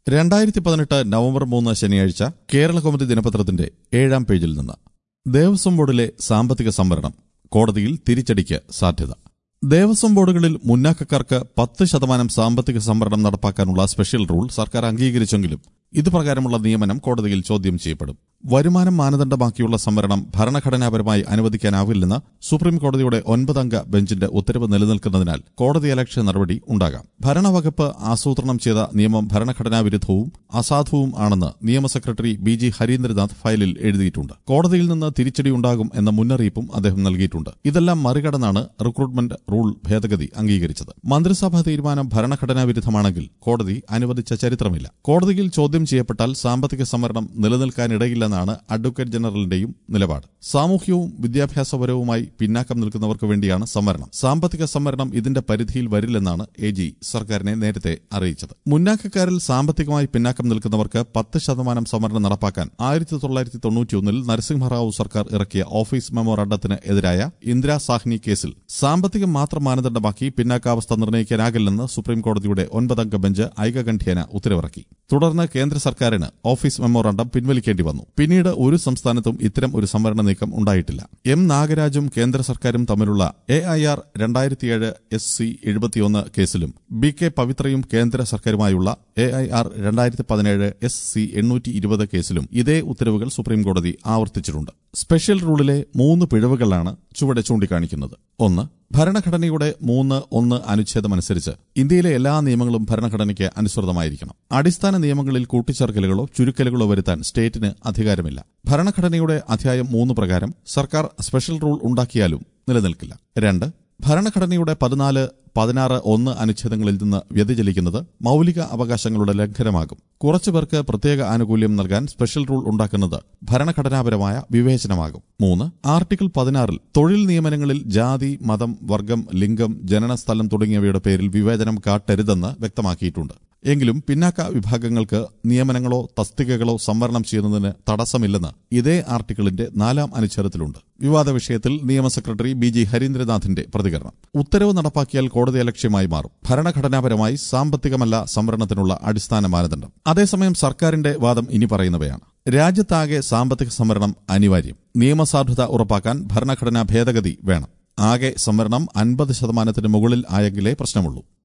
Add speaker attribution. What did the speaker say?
Speaker 1: രണ്ടായിരത്തി പതിനെട്ട് നവംബർ മൂന്ന് ശനിയാഴ്ച കേരള കൗമുദി ദിനപത്രത്തിന്റെ ഏഴാം പേജിൽ നിന്ന് ദേവസ്വം ബോർഡിലെ സാമ്പത്തിക സംവരണം കോടതിയിൽ തിരിച്ചടിക്ക് സാധ്യത ദേവസ്വം ബോർഡുകളിൽ മുന്നാക്കക്കാർക്ക് പത്ത് ശതമാനം സാമ്പത്തിക സംവരണം നടപ്പാക്കാനുള്ള സ്പെഷ്യൽ റൂൾ സർക്കാർ അംഗീകരിച്ചെങ്കിലും ഇതുപ്രകാരമുള്ള നിയമനം കോടതിയിൽ ചോദ്യം ചെയ്യപ്പെടും വരുമാനം മാനദണ്ഡമാക്കിയുള്ള സംവരണം ഭരണഘടനാപരമായി അനുവദിക്കാനാവില്ലെന്ന് സുപ്രീം കോടതിയുടെ ഒൻപതംഗ ബെഞ്ചിന്റെ ഉത്തരവ് നിലനിൽക്കുന്നതിനാൽ കോടതിയലക്ഷ്യ നടപടി ഉണ്ടാകാം ഭരണവകുപ്പ് ആസൂത്രണം ചെയ്ത നിയമം ഭരണഘടനാ വിരുദ്ധവും അസാധുവും ആണെന്ന് നിയമ സെക്രട്ടറി ബി ജി ഹരീന്ദ്രനാഥ് ഫയലിൽ എഴുതിയിട്ടുണ്ട് കോടതിയിൽ നിന്ന് തിരിച്ചടി ഉണ്ടാകും എന്ന മുന്നറിയിപ്പും അദ്ദേഹം നൽകിയിട്ടുണ്ട് ഇതെല്ലാം മറികടന്നാണ് റിക്രൂട്ട്മെന്റ് റൂൾ ഭേദഗതി അംഗീകരിച്ചത് മന്ത്രിസഭാ തീരുമാനം ഭരണഘടനാ വിരുദ്ധമാണെങ്കിൽ കോടതി അനുവദിച്ച ചരിത്രമില്ല കോടതിയിൽ ചോദ്യം ചെയ്യപ്പെട്ടാൽ സാമ്പത്തിക സംവരണം നിലനിൽക്കാനിടയില്ലെന്നാണ് അഡ്വക്കേറ്റ് ജനറലിന്റെയും നിലപാട് സാമൂഹ്യവും വിദ്യാഭ്യാസപരവുമായി പിന്നാക്കം നിൽക്കുന്നവർക്ക് വേണ്ടിയാണ് സംവരണം സാമ്പത്തിക സംവരണം ഇതിന്റെ പരിധിയിൽ വരില്ലെന്നാണ് എ ജി സർക്കാരിനെ നേരത്തെ അറിയിച്ചത് മുന്നാക്കക്കാരിൽ സാമ്പത്തികമായി പിന്നാക്കം നിൽക്കുന്നവർക്ക് പത്ത് ശതമാനം സംവരണം നടപ്പാക്കാൻ ആയിരത്തി തൊള്ളായിരത്തി തൊണ്ണൂറ്റിയൊന്നിൽ നരസിംഹറാവു സർക്കാർ ഇറക്കിയ ഓഫീസ് മെമ്മോറാണ്ടത്തിന് എതിരായ ഇന്ദിരാ സാഹ്നി കേസിൽ സാമ്പത്തികം മാത്രം മാനദണ്ഡമാക്കി പിന്നാക്കാവസ്ഥ നിർണ്ണയിക്കാനാകില്ലെന്ന് സുപ്രീംകോടതിയുടെ ഒൻപതംഗ ബെഞ്ച് ഐകകണ്ഠ്യേന ഉത്തരവിറക്കി തുടർന്ന് കേന്ദ്ര സർക്കാരിന് ഓഫീസ് മെമ്മോറാണ്ടം പിൻവലിക്കേണ്ടി വന്നു പിന്നീട് ഒരു സംസ്ഥാനത്തും ഇത്തരം ഒരു സംവരണ നീക്കം ഉണ്ടായിട്ടില്ല എം നാഗരാജും കേന്ദ്ര സർക്കാരും തമ്മിലുള്ള എ ഐ ആർ രണ്ടായിരത്തിയേഴ് എസ് സി എഴുപത്തിയൊന്ന് കേസിലും ബി കെ പവിത്രയും കേന്ദ്ര സർക്കാരുമായുള്ള എ ഐ ആർ രണ്ടായിരത്തി പതിനേഴ് എസ് സി എണ്ണൂറ്റി ഇരുപത് കേസിലും ഇതേ ഉത്തരവുകൾ സുപ്രീംകോടതി ആവർത്തിച്ചിട്ടുണ്ട് സ്പെഷ്യൽ റൂളിലെ മൂന്ന് പിഴവുകളാണ് ചുവടെ ചൂണ്ടിക്കാണിക്കുന്നത് ഒന്ന് ഭരണഘടനയുടെ മൂന്ന് ഒന്ന് അനുച്ഛേദമനുസരിച്ച് ഇന്ത്യയിലെ എല്ലാ നിയമങ്ങളും ഭരണഘടനയ്ക്ക് അനുസൃതമായിരിക്കണം അടിസ്ഥാന നിയമങ്ങളിൽ കൂട്ടിച്ചേർക്കലുകളോ ചുരുക്കലുകളോ വരുത്താൻ സ്റ്റേറ്റിന് അധികാരമില്ല ഭരണഘടനയുടെ അധ്യായം മൂന്ന് പ്രകാരം സർക്കാർ സ്പെഷ്യൽ റൂൾ ഉണ്ടാക്കിയാലും നിലനിൽക്കില്ല രണ്ട് ഭരണഘടനയുടെ പതിനാല് പതിനാറ് ഒന്ന് അനുച്ഛേദങ്ങളിൽ നിന്ന് വ്യതിചലിക്കുന്നത് മൌലിക അവകാശങ്ങളുടെ ലംഘനമാകും കുറച്ചുപേർക്ക് പ്രത്യേക ആനുകൂല്യം നൽകാൻ സ്പെഷ്യൽ റൂൾ ഉണ്ടാക്കുന്നത് ഭരണഘടനാപരമായ വിവേചനമാകും മൂന്ന് ആർട്ടിക്കിൾ പതിനാറിൽ തൊഴിൽ നിയമനങ്ങളിൽ ജാതി മതം വർഗം ലിംഗം ജനനസ്ഥലം തുടങ്ങിയവയുടെ പേരിൽ വിവേചനം കാട്ടരുതെന്ന് വ്യക്തമാക്കിയിട്ടുണ്ട് എങ്കിലും പിന്നാക്ക വിഭാഗങ്ങൾക്ക് നിയമനങ്ങളോ തസ്തികകളോ സംവരണം ചെയ്യുന്നതിന് തടസ്സമില്ലെന്ന് ഇതേ ആർട്ടിക്കിളിന്റെ നാലാം അനുച്ഛേദത്തിലുണ്ട് വിവാദ വിഷയത്തിൽ നിയമ സെക്രട്ടറി ബി ജി ഹരീന്ദ്രനാഥിന്റെ പ്രതികരണം ഉത്തരവ് നടപ്പാക്കിയാൽ കോടതി അലക്ഷ്യമായി മാറും ഭരണഘടനാപരമായി സാമ്പത്തികമല്ല സംവരണത്തിനുള്ള അടിസ്ഥാന മാനദണ്ഡം അതേസമയം സർക്കാരിന്റെ വാദം ഇനി പറയുന്നവയാണ് രാജ്യത്താകെ സാമ്പത്തിക സംവരണം അനിവാര്യം നിയമസാധുത ഉറപ്പാക്കാൻ ഭരണഘടനാ ഭേദഗതി വേണം ആകെ സംവരണം അൻപത് ശതമാനത്തിന് മുകളിൽ ആയെങ്കിലേ പ്രശ്നമുള്ളൂ